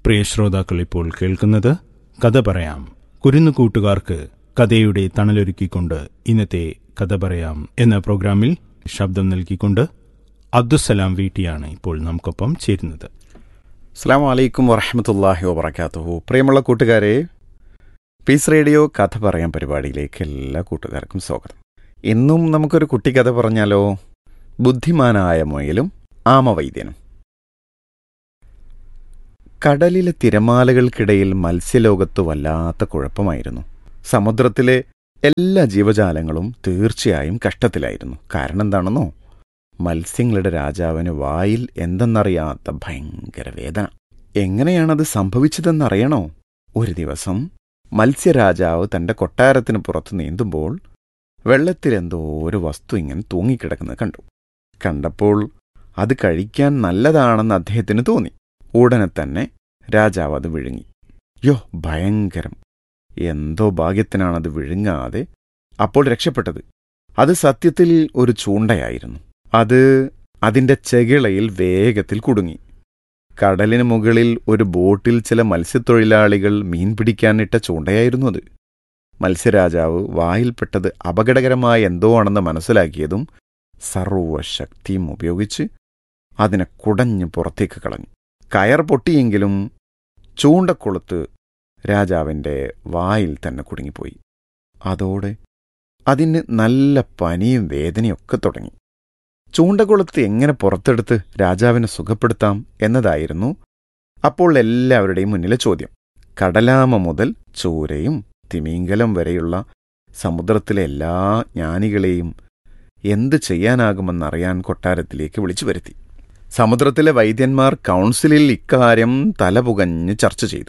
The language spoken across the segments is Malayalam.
പ്രിയ ശ്രോതാക്കൾ ഇപ്പോൾ കേൾക്കുന്നത് കഥ പറയാം കുരുന്നു കൂട്ടുകാർക്ക് കഥയുടെ തണലൊരുക്കിക്കൊണ്ട് ഇന്നത്തെ കഥ പറയാം എന്ന പ്രോഗ്രാമിൽ ശബ്ദം നൽകിക്കൊണ്ട് അബ്ദുസലാം വീട്ടിയാണ് ഇപ്പോൾ നമുക്കൊപ്പം ചേരുന്നത് അസ്സാം വലൈക്കും വറഹമത്തല്ലാഹി വബർക്കാത്തുഹു പ്രിയമുള്ള കൂട്ടുകാരെ പീസ് റേഡിയോ കഥ പറയാൻ പരിപാടിയിലേക്ക് എല്ലാ കൂട്ടുകാർക്കും സ്വാഗതം ഇന്നും നമുക്കൊരു കുട്ടിക്കഥ പറഞ്ഞാലോ ബുദ്ധിമാനായ മുയലും ആമവൈദ്യനും കടലിലെ തിരമാലകൾക്കിടയിൽ മത്സ്യലോകത്ത് വല്ലാത്ത കുഴപ്പമായിരുന്നു സമുദ്രത്തിലെ എല്ലാ ജീവജാലങ്ങളും തീർച്ചയായും കഷ്ടത്തിലായിരുന്നു കാരണം എന്താണെന്നോ മത്സ്യങ്ങളുടെ രാജാവിന് വായിൽ എന്തെന്നറിയാത്ത ഭയങ്കര വേദന എങ്ങനെയാണത് സംഭവിച്ചതെന്നറിയണോ ഒരു ദിവസം മത്സ്യരാജാവ് തന്റെ കൊട്ടാരത്തിന് പുറത്ത് നീന്തുമ്പോൾ വെള്ളത്തിലെന്തോ ഒരു വസ്തു ഇങ്ങനെ തൂങ്ങിക്കിടക്കുന്നത് കണ്ടു കണ്ടപ്പോൾ അത് കഴിക്കാൻ നല്ലതാണെന്ന് അദ്ദേഹത്തിന് തോന്നി ഉടനെ തന്നെ രാജാവ് അത് വിഴുങ്ങി യോ ഭയങ്കരം എന്തോ ഭാഗ്യത്തിനാണത് വിഴുങ്ങാതെ അപ്പോൾ രക്ഷപ്പെട്ടത് അത് സത്യത്തിൽ ഒരു ചൂണ്ടയായിരുന്നു അത് അതിന്റെ ചെകിളയിൽ വേഗത്തിൽ കുടുങ്ങി കടലിന് മുകളിൽ ഒരു ബോട്ടിൽ ചില മത്സ്യത്തൊഴിലാളികൾ മീൻ പിടിക്കാനിട്ട ചൂണ്ടയായിരുന്നു അത് മത്സ്യരാജാവ് വായിൽപ്പെട്ടത് അപകടകരമായ എന്തോ ആണെന്ന് മനസ്സിലാക്കിയതും സർവശക്തിയും ഉപയോഗിച്ച് അതിനെ കുടഞ്ഞ് പുറത്തേക്ക് കളഞ്ഞു കയർ പൊട്ടിയെങ്കിലും ചൂണ്ടക്കൊളുത്ത് രാജാവിന്റെ വായിൽ തന്നെ കുടുങ്ങിപ്പോയി അതോടെ അതിന് നല്ല പനിയും വേദനയൊക്കെ തുടങ്ങി ചൂണ്ടകുളത്ത് എങ്ങനെ പുറത്തെടുത്ത് രാജാവിനെ സുഖപ്പെടുത്താം എന്നതായിരുന്നു അപ്പോൾ എല്ലാവരുടെയും മുന്നിലെ ചോദ്യം കടലാമ മുതൽ ചൂരയും തിമീങ്കലം വരെയുള്ള സമുദ്രത്തിലെ എല്ലാ ജ്ഞാനികളെയും എന്ത് ചെയ്യാനാകുമെന്നറിയാൻ കൊട്ടാരത്തിലേക്ക് വിളിച്ചു വരുത്തി സമുദ്രത്തിലെ വൈദ്യന്മാർ കൗൺസിലിൽ ഇക്കാര്യം തലപുകഞ്ഞ് ചർച്ച ചെയ്തു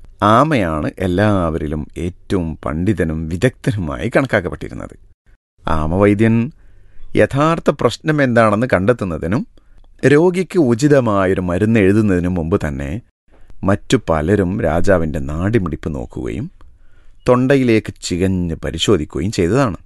ആമയാണ് എല്ലാവരിലും ഏറ്റവും പണ്ഡിതനും വിദഗ്ധനുമായി കണക്കാക്കപ്പെട്ടിരുന്നത് ആമവൈദ്യൻ യഥാർത്ഥ പ്രശ്നം എന്താണെന്ന് കണ്ടെത്തുന്നതിനും രോഗിക്ക് ഉചിതമായൊരു മരുന്ന് എഴുതുന്നതിനും മുമ്പ് തന്നെ മറ്റു പലരും രാജാവിന്റെ നാടിമിടിപ്പ് നോക്കുകയും തൊണ്ടയിലേക്ക് ചികഞ്ഞ് പരിശോധിക്കുകയും ചെയ്തതാണ്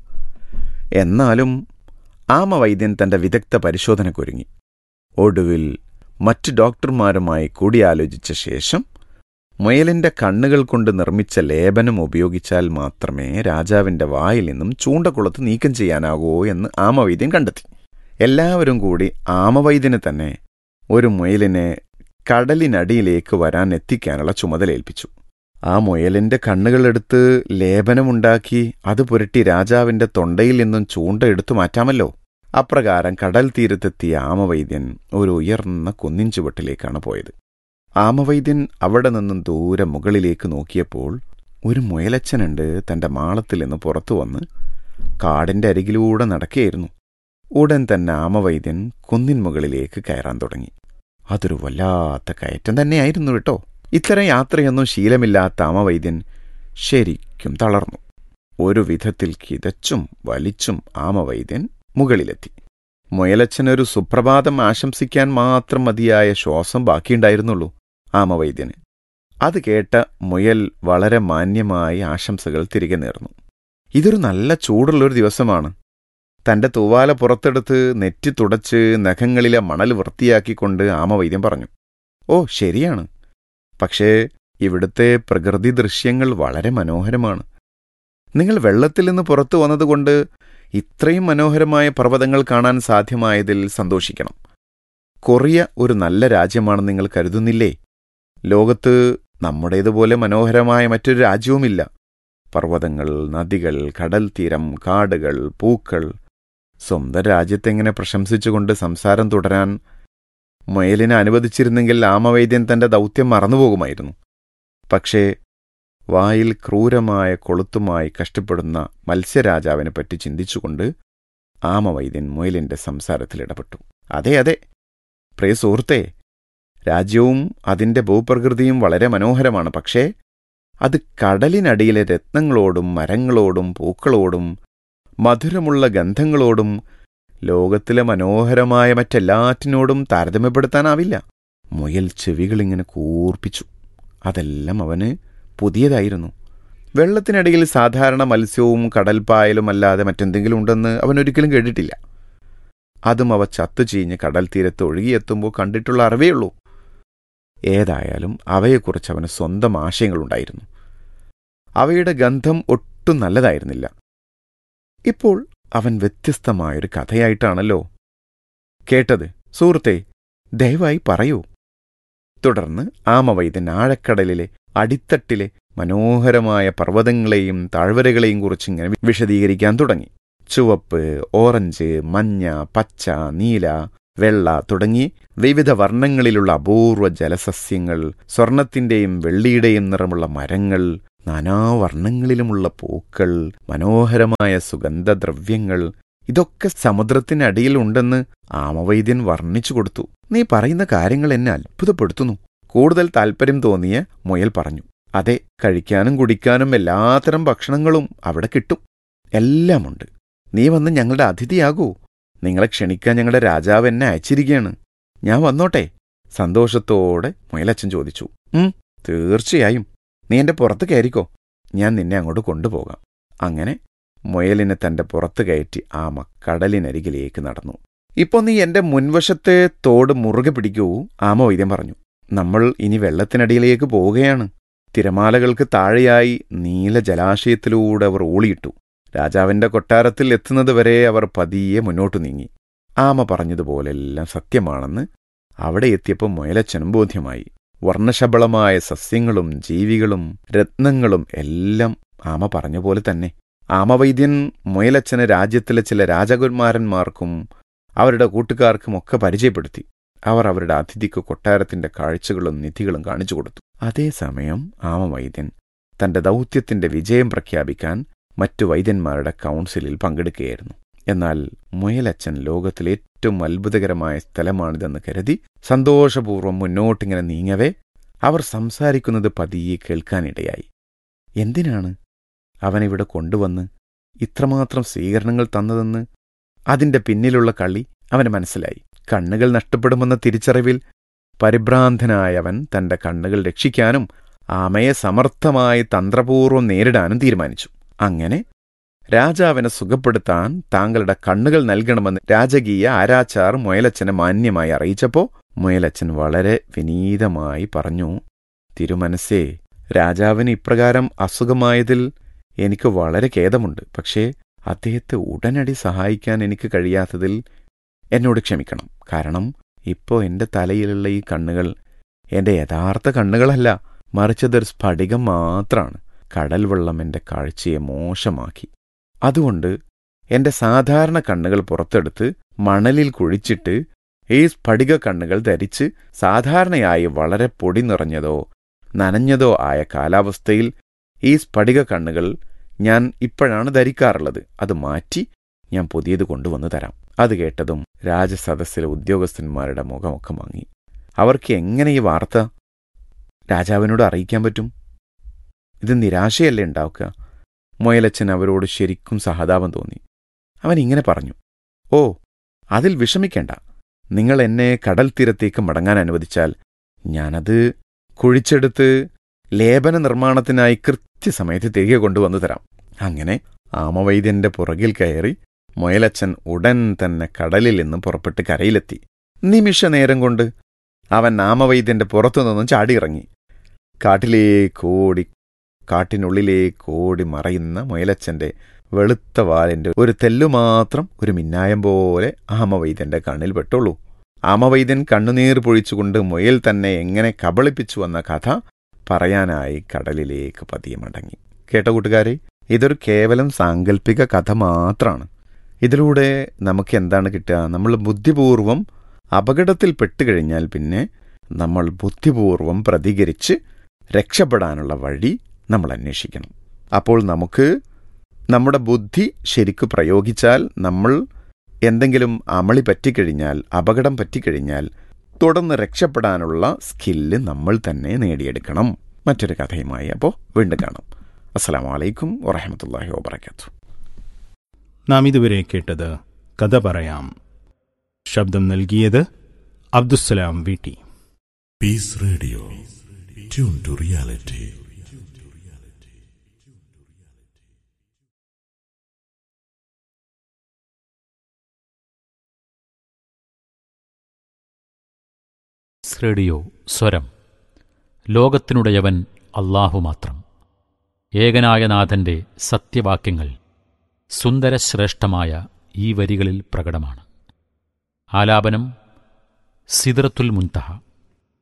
എന്നാലും ആമവൈദ്യൻ തന്റെ വിദഗ്ധ പരിശോധനക്കൊരുങ്ങി ഒടുവിൽ മറ്റു ഡോക്ടർമാരുമായി കൂടിയാലോചിച്ച ശേഷം മുയലിന്റെ കണ്ണുകൾ കൊണ്ട് നിർമ്മിച്ച ലേപനം ഉപയോഗിച്ചാൽ മാത്രമേ രാജാവിന്റെ വായിൽ നിന്നും ചൂണ്ടക്കുളത്ത് നീക്കം ചെയ്യാനാകൂ എന്ന് ആമവൈദ്യൻ കണ്ടെത്തി എല്ലാവരും കൂടി ആമവൈദ്യന് തന്നെ ഒരു മുയലിനെ കടലിനടിയിലേക്ക് വരാൻ എത്തിക്കാനുള്ള ചുമതല ഏൽപ്പിച്ചു ആ മുയലിന്റെ കണ്ണുകളെടുത്ത് ലേപനമുണ്ടാക്കി അത് പുരട്ടി രാജാവിന്റെ തൊണ്ടയിൽ നിന്നും ചൂണ്ട എടുത്തു മാറ്റാമല്ലോ അപ്രകാരം കടൽ തീരത്തെത്തിയ ആമവൈദ്യൻ ഒരു ഉയർന്ന കുന്നിൻ ചുവട്ടിലേക്കാണ് പോയത് ആമവൈദ്യൻ അവിടെ നിന്നും ദൂരെ മുകളിലേക്ക് നോക്കിയപ്പോൾ ഒരു മുയലച്ചനുണ്ട് തന്റെ മാളത്തിൽ നിന്ന് പുറത്തു വന്ന് കാടിന്റെ അരികിലൂടെ നടക്കുകയായിരുന്നു ഉടൻ തന്നെ ആമവൈദ്യൻ കുന്നിൻ മുകളിലേക്ക് കയറാൻ തുടങ്ങി അതൊരു വല്ലാത്ത കയറ്റം തന്നെയായിരുന്നു കേട്ടോ ഇത്തരം യാത്രയൊന്നും ശീലമില്ലാത്ത ആമവൈദ്യൻ ശരിക്കും തളർന്നു ഒരു വിധത്തിൽ കിതച്ചും വലിച്ചും ആമവൈദ്യൻ മുകളിലെത്തി മുയലച്ചനൊരു സുപ്രഭാതം ആശംസിക്കാൻ മാത്രം മതിയായ ശ്വാസം ബാക്കിയുണ്ടായിരുന്നുള്ളൂ ആമവൈദ്യന് അത് കേട്ട മുയൽ വളരെ മാന്യമായി ആശംസകൾ തിരികെ നേർന്നു ഇതൊരു നല്ല ചൂടുള്ളൊരു ദിവസമാണ് തന്റെ തൂവാല പുറത്തെടുത്ത് നെറ്റി തുടച്ച് നഖങ്ങളിലെ മണൽ വൃത്തിയാക്കിക്കൊണ്ട് ആമവൈദ്യം പറഞ്ഞു ഓ ശരിയാണ് പക്ഷേ ഇവിടുത്തെ പ്രകൃതി ദൃശ്യങ്ങൾ വളരെ മനോഹരമാണ് നിങ്ങൾ വെള്ളത്തിൽ നിന്ന് പുറത്തു വന്നതുകൊണ്ട് ഇത്രയും മനോഹരമായ പർവ്വതങ്ങൾ കാണാൻ സാധ്യമായതിൽ സന്തോഷിക്കണം കൊറിയ ഒരു നല്ല രാജ്യമാണെന്ന് നിങ്ങൾ കരുതുന്നില്ലേ ലോകത്ത് നമ്മുടേതുപോലെ മനോഹരമായ മറ്റൊരു രാജ്യവുമില്ല പർവ്വതങ്ങൾ നദികൾ കടൽ തീരം കാടുകൾ പൂക്കൾ സ്വന്തം രാജ്യത്തെങ്ങനെ പ്രശംസിച്ചുകൊണ്ട് സംസാരം തുടരാൻ മുയലിനെ അനുവദിച്ചിരുന്നെങ്കിൽ ആമവൈദ്യൻ തന്റെ ദൗത്യം മറന്നുപോകുമായിരുന്നു പക്ഷേ വായിൽ ക്രൂരമായ കൊളുത്തുമായി കഷ്ടപ്പെടുന്ന മത്സ്യരാജാവിനെ പറ്റി ചിന്തിച്ചുകൊണ്ട് ആമവൈദ്യൻ മുയലിന്റെ സംസാരത്തിൽ ഇടപെട്ടു അതെ അതെ പ്രിയ സുഹൃത്തേ രാജ്യവും അതിന്റെ ഭൂപ്രകൃതിയും വളരെ മനോഹരമാണ് പക്ഷേ അത് കടലിനടിയിലെ രത്നങ്ങളോടും മരങ്ങളോടും പൂക്കളോടും മധുരമുള്ള ഗന്ധങ്ങളോടും ലോകത്തിലെ മനോഹരമായ മറ്റെല്ലാറ്റിനോടും താരതമ്യപ്പെടുത്താനാവില്ല മുയൽ ചെവികളിങ്ങനെ കൂർപ്പിച്ചു അതെല്ലാം അവന് പുതിയതായിരുന്നു വെള്ളത്തിനടിയിൽ സാധാരണ മത്സ്യവും കടൽപ്പായലും അല്ലാതെ മറ്റെന്തെങ്കിലും ഉണ്ടെന്ന് അവൻ ഒരിക്കലും കേട്ടിട്ടില്ല അതും അവ ചത്തു ചീഞ്ഞ് കടൽ തീരത്ത് ഒഴുകിയെത്തുമ്പോൾ കണ്ടിട്ടുള്ള അറിവേ ഉള്ളൂ ഏതായാലും അവയെക്കുറിച്ച് അവന് സ്വന്തം ആശയങ്ങളുണ്ടായിരുന്നു അവയുടെ ഗന്ധം ഒട്ടും നല്ലതായിരുന്നില്ല ഇപ്പോൾ അവൻ വ്യത്യസ്തമായൊരു കഥയായിട്ടാണല്ലോ കേട്ടത് സുഹൃത്തെ ദയവായി പറയൂ തുടർന്ന് ആമവൈദ്യൻ ആഴക്കടലിലെ അടിത്തട്ടിലെ മനോഹരമായ പർവ്വതങ്ങളെയും താഴ്വരകളെയും കുറിച്ചിങ്ങനെ വിശദീകരിക്കാൻ തുടങ്ങി ചുവപ്പ് ഓറഞ്ച് മഞ്ഞ പച്ച നീല വെള്ള തുടങ്ങി വിവിധ വർണ്ണങ്ങളിലുള്ള അപൂർവ ജലസസ്യങ്ങൾ സ്വർണത്തിന്റെയും വെള്ളിയുടെയും നിറമുള്ള മരങ്ങൾ നാനാവർണ്ണങ്ങളിലുമുള്ള പൂക്കൾ മനോഹരമായ സുഗന്ധദ്രവ്യങ്ങൾ ഇതൊക്കെ സമുദ്രത്തിനടിയിൽ ഉണ്ടെന്ന് ആമവൈദ്യൻ വർണ്ണിച്ചു കൊടുത്തു നീ പറയുന്ന കാര്യങ്ങൾ എന്നെ അത്ഭുതപ്പെടുത്തുന്നു കൂടുതൽ താല്പര്യം തോന്നിയ മുയൽ പറഞ്ഞു അതെ കഴിക്കാനും കുടിക്കാനും എല്ലാത്തരം ഭക്ഷണങ്ങളും അവിടെ കിട്ടും എല്ലാമുണ്ട് നീ വന്ന് ഞങ്ങളുടെ അതിഥിയാകൂ നിങ്ങളെ ക്ഷണിക്കാൻ ഞങ്ങളുടെ രാജാവ് എന്നെ അയച്ചിരിക്കുകയാണ് ഞാൻ വന്നോട്ടെ സന്തോഷത്തോടെ മുയലച്ചൻ ചോദിച്ചു ഉം തീർച്ചയായും നീ എന്റെ പുറത്ത് കയറിക്കോ ഞാൻ നിന്നെ അങ്ങോട്ട് കൊണ്ടുപോകാം അങ്ങനെ മുയലിനെ തന്റെ പുറത്ത് കയറ്റി ആമ കടലിനരികിലേക്ക് നടന്നു ഇപ്പൊ നീ എന്റെ മുൻവശത്തെ തോട് മുറുകെ പിടിക്കൂ ആമ വൈദ്യം പറഞ്ഞു നമ്മൾ ഇനി വെള്ളത്തിനടിയിലേക്ക് പോവുകയാണ് തിരമാലകൾക്ക് താഴെയായി നീല ജലാശയത്തിലൂടെ അവർ ഊളിയിട്ടു രാജാവിന്റെ കൊട്ടാരത്തിൽ എത്തുന്നതുവരെ അവർ പതിയെ മുന്നോട്ടു നീങ്ങി ആമ പറഞ്ഞതുപോലെല്ലാം സത്യമാണെന്ന് അവിടെ എത്തിയപ്പോൾ മുയലച്ചനും ബോധ്യമായി വർണ്ണശബളമായ സസ്യങ്ങളും ജീവികളും രത്നങ്ങളും എല്ലാം ആമ പറഞ്ഞ പോലെ തന്നെ ആമവൈദ്യൻ മുയലച്ചന് രാജ്യത്തിലെ ചില രാജകുമാരന്മാർക്കും അവരുടെ കൂട്ടുകാർക്കുമൊക്കെ പരിചയപ്പെടുത്തി അവർ അവരുടെ അതിഥിക്ക് കൊട്ടാരത്തിന്റെ കാഴ്ചകളും നിധികളും കാണിച്ചു കൊടുത്തു അതേസമയം ആമവൈദ്യൻ തന്റെ ദൗത്യത്തിന്റെ വിജയം പ്രഖ്യാപിക്കാൻ മറ്റു വൈദ്യന്മാരുടെ കൗൺസിലിൽ പങ്കെടുക്കുകയായിരുന്നു എന്നാൽ മുയലച്ചൻ ലോകത്തിലെ ഏറ്റവും അത്ഭുതകരമായ സ്ഥലമാണിതെന്ന് കരുതി സന്തോഷപൂർവ്വം മുന്നോട്ടിങ്ങനെ നീങ്ങവേ അവർ സംസാരിക്കുന്നത് പതിയെ കേൾക്കാനിടയായി എന്തിനാണ് അവനിവിടെ കൊണ്ടുവന്ന് ഇത്രമാത്രം സ്വീകരണങ്ങൾ തന്നതെന്ന് അതിന്റെ പിന്നിലുള്ള കളി അവന് മനസ്സിലായി കണ്ണുകൾ നഷ്ടപ്പെടുമെന്ന തിരിച്ചറിവിൽ പരിഭ്രാന്തനായ അവൻ തന്റെ കണ്ണുകൾ രക്ഷിക്കാനും ആമയെ സമർത്ഥമായി തന്ത്രപൂർവ്വം നേരിടാനും തീരുമാനിച്ചു അങ്ങനെ രാജാവിനെ സുഖപ്പെടുത്താൻ താങ്കളുടെ കണ്ണുകൾ നൽകണമെന്ന് രാജകീയ ആരാച്ചാർ മുയലച്ചനെ മാന്യമായി അറിയിച്ചപ്പോ മുയലച്ചൻ വളരെ വിനീതമായി പറഞ്ഞു തിരുമനസ്സേ രാജാവിന് ഇപ്രകാരം അസുഖമായതിൽ എനിക്ക് വളരെ ഖേദമുണ്ട് പക്ഷേ അദ്ദേഹത്തെ ഉടനടി സഹായിക്കാൻ എനിക്ക് കഴിയാത്തതിൽ എന്നോട് ക്ഷമിക്കണം കാരണം ഇപ്പോ എന്റെ തലയിലുള്ള ഈ കണ്ണുകൾ എന്റെ യഥാർത്ഥ കണ്ണുകളല്ല മറിച്ചതൊരു സ്ഫടികം മാത്രമാണ് കടൽ വെള്ളം എന്റെ കാഴ്ചയെ മോശമാക്കി അതുകൊണ്ട് എന്റെ സാധാരണ കണ്ണുകൾ പുറത്തെടുത്ത് മണലിൽ കുഴിച്ചിട്ട് ഈ സ്ഫടിക കണ്ണുകൾ ധരിച്ച് സാധാരണയായി വളരെ പൊടി നിറഞ്ഞതോ നനഞ്ഞതോ ആയ കാലാവസ്ഥയിൽ ഈ സ്ഫടിക കണ്ണുകൾ ഞാൻ ഇപ്പോഴാണ് ധരിക്കാറുള്ളത് അത് മാറ്റി ഞാൻ പുതിയത് കൊണ്ടുവന്നു തരാം അത് കേട്ടതും രാജസദസ്സിലെ ഉദ്യോഗസ്ഥന്മാരുടെ മുഖമൊക്കെ വാങ്ങി അവർക്ക് എങ്ങനെ ഈ വാർത്ത രാജാവിനോട് അറിയിക്കാൻ പറ്റും ഇത് നിരാശയല്ലേ ഉണ്ടാവുക മുയലച്ചൻ അവരോട് ശരിക്കും സഹതാപം തോന്നി അവൻ ഇങ്ങനെ പറഞ്ഞു ഓ അതിൽ വിഷമിക്കേണ്ട നിങ്ങൾ എന്നെ കടൽ തീരത്തേക്ക് മടങ്ങാൻ അനുവദിച്ചാൽ ഞാനത് കുഴിച്ചെടുത്ത് ലേപന നിർമ്മാണത്തിനായി കൃത്യസമയത്ത് തിരികെ കൊണ്ടുവന്നു തരാം അങ്ങനെ ആമവൈദ്യന്റെ പുറകിൽ കയറി മുയലച്ചൻ ഉടൻ തന്നെ കടലിൽ നിന്നും പുറപ്പെട്ട് കരയിലെത്തി നിമിഷ നേരം കൊണ്ട് അവൻ ആമവൈദ്യന്റെ പുറത്തുനിന്നും ചാടിയിറങ്ങി കാട്ടിലേക്കോടി കാട്ടിനുള്ളിലേക്കോടി മറയുന്ന മുയലച്ചന്റെ വെളുത്ത വാലിന്റെ ഒരു തെല്ലു മാത്രം ഒരു മിന്നായം പോലെ ആമവൈദ്യന്റെ കണ്ണിൽ പെട്ടുള്ളൂ ആമവൈദ്യൻ കണ്ണുനീർ പൊഴിച്ചുകൊണ്ട് മുയൽ തന്നെ എങ്ങനെ കബളിപ്പിച്ചു വന്ന കഥ പറയാനായി കടലിലേക്ക് പതിയെ മടങ്ങി കേട്ട കൂട്ടുകാരെ ഇതൊരു കേവലം സാങ്കല്പിക കഥ മാത്രമാണ് ഇതിലൂടെ നമുക്ക് എന്താണ് കിട്ടുക നമ്മൾ ബുദ്ധിപൂർവം അപകടത്തിൽ പെട്ടുകഴിഞ്ഞാൽ പിന്നെ നമ്മൾ ബുദ്ധിപൂർവം പ്രതികരിച്ച് രക്ഷപ്പെടാനുള്ള വഴി നമ്മൾ അന്വേഷിക്കണം അപ്പോൾ നമുക്ക് നമ്മുടെ ബുദ്ധി ശരിക്കു പ്രയോഗിച്ചാൽ നമ്മൾ എന്തെങ്കിലും അമളി പറ്റിക്കഴിഞ്ഞാൽ അപകടം പറ്റിക്കഴിഞ്ഞാൽ തുടർന്ന് രക്ഷപ്പെടാനുള്ള സ്കില്ല് നമ്മൾ തന്നെ നേടിയെടുക്കണം മറ്റൊരു കഥയുമായി അപ്പോൾ വീണ്ടും കാണാം അസ്സാം വലൈക്കും വറഹമത്തല്ലാഹി വാബർക്കാത്തു നാം ഇതുവരെ കേട്ടത് കഥ പറയാം ശബ്ദം നൽകിയത് അബ്ദുസ്സലാം വീട്ടി Peace Radio. Tune to reality. Radio Swaram ലോകത്തിനുടയവൻ അല്ലാഹു മാത്രം ഏകനായ നാഥന്റെ സത്യവാക്യങ്ങൾ സുന്ദരശ്രേഷ്ഠമായ ഈ വരികളിൽ പ്രകടമാണ് ആലാപനം സിദ്റത്തുൽ മുൻതഹ